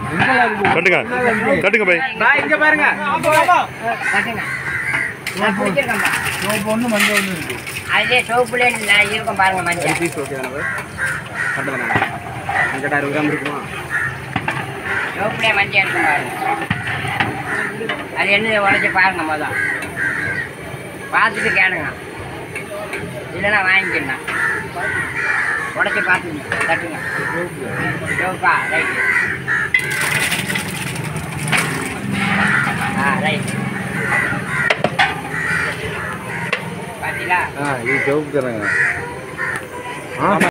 கட்டுங்க கட்டுங்க bye bye இங்க பாருங்க கட்டுங்க நான் பிடிச்சிருக்கேன்ப்பா சோப்பு ஒன்று மஞ்சள் ஒன்று இருக்கு அதுலேயே சோப்புலே இருக்கும் பாருங்க மஞ்சள் பீஸ் ஓகே தானே கட்டுங்க அங்கிட்ட அறுபது கிராம் இருக்குமா சோப்புலே மஞ்சள் இருக்கும் பாருங்க அது என்ன உடச்சி பாருங்க மொதல் பார்த்துட்டு கேளுங்க இல்லைன்னா வாங்கிக்கலாம் உடச்சி பார்த்துங்க தட்டுங்க சோப்பா ரைட்டு ஆ ரைட் பார்த்தீங்களா ஆ இது சோப்பு தரேங்க